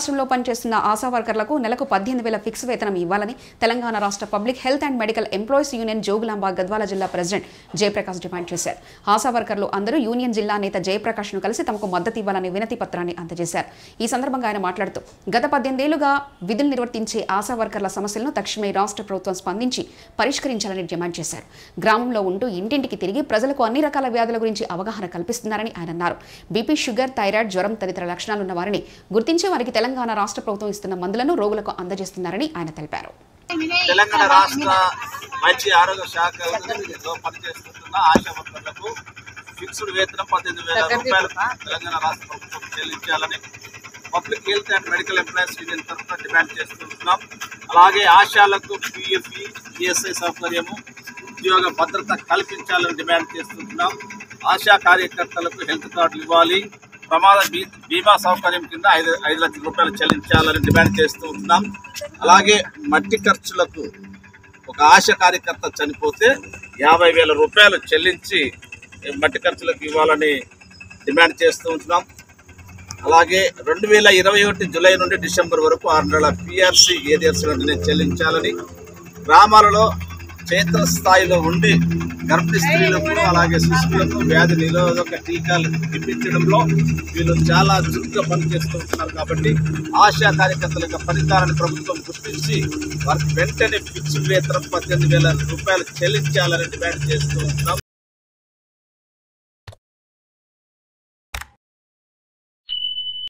రాష్ట్రంలో పనిచేస్తున్న ఆశా వర్కర్లకు నెలకు పద్దెనిమిది వేల ఫిక్స్ వేతనం ఇవ్వాలని తెలంగాణ రాష్ట్ర public health and medical employees union Jogulamba Gadwal జిల్లా ప్రెసిడెంట్ జయప్రకాష్ డిమాండ్ చేశారు ఆశా వర్కర్లు అందరూ యూనియన్ జిల్లా నేత జయప్రకాష్ ను కలిసి తమకు మద్దతు ఇవ్వాలని వినతి పత్రాన్ని అందజేశారు ఈ సందర్భంగా ఆయన మాట్లాడుతూ గత పద్దెనిమిదేళ్లుగా విధులు నిర్వర్తించే ఆశా వర్కర్ల సమస్యలను తక్షణమే రాష్ట్ర ప్రభుత్వం స్పందించి పరిష్కరించాలని డిమాండ్ చేశారు గ్రామంలో ఉంటూ ఇంటింటికి తిరిగి ప్రజలకు అన్ని రకాల వ్యాధుల గురించి అవగాహన కల్పిస్తున్నారని ఆయన అన్నారు బీపీ షుగర్ థైరాయిడ్ జ్వరం తదితర లక్షణాలున్న వారిని గుర్తించి వారికి తెలంగాణ రాష్ట్ర ప్రభుత్వం ఇస్తున్న మందులను రోగులకు అందజేస్తున్నారని ఆయన తెలిపారు తెలంగాణ రాష్ట్ర వైద్య ఆరోగ్య శాఖలో పనిచేస్తున్న ఆశా వర్కర్లకు ఫిక్స్డ్ వేతనం పద్దెనిమిది వేల రూపాయలు తెలంగాణ రాష్ట్ర ప్రభుత్వం చెల్లించాలని public health and medical employees union తరఫున డిమాండ్ చేస్తున్నాం అలాగే ఆశాలకు పిఎఫ్ఈ ఈఎస్ఐ సౌకర్యము ఉద్యోగ భద్రత కల్పించాలని డిమాండ్ చేస్తున్నాం ఆశా కార్యకర్తలకు హెల్త్ కార్డులు ఇవ్వాలి ప్రమాద బీ- బీమా సౌకర్యం కింద ఐదు ఐదు లక్షల రూపాయలు చెల్లించాలని డిమాండ్ చేస్తూ ఉన్నాం అలాగే మట్టి ఖర్చులకు ఒక ఆశ కార్యకర్త చనిపోతే యాభై వేల రూపాయలు చెల్లించి మట్టి ఖర్చులకు ఇవ్వాలని డిమాండ్ చేస్తూ ఉంటున్నాం అలాగే రెండు వేల ఇరవై ఒకటి జూలై నుండి డిసెంబర్ వరకు ఆరు నెలల పిఆర్సీ ఏరియర్స్ వెంటనే చెల్లించాలని గ్రామాలలో క్షేత్ర స్థాయిలో ఉండి గర్భిణీ స్త్రీలకు అలాగే శిశువులకు వ్యాధి నిరోధక టీకాలు ఇప్పించడంలో వీళ్ళు చాలా చురుగ్గా పనిచేస్తూ ఉంటున్నారు కాబట్టి ఆశా కార్యకర్తల యొక్క ఫలితాలను ప్రభుత్వం గుర్తించి వారికి వెంటనే ఫిక్స్డ్ వేతనం పద్దెనిమిది వేల రూపాయలు చెల్లించాలని డిమాండ్ చేస్తూ ఉంటున్నాం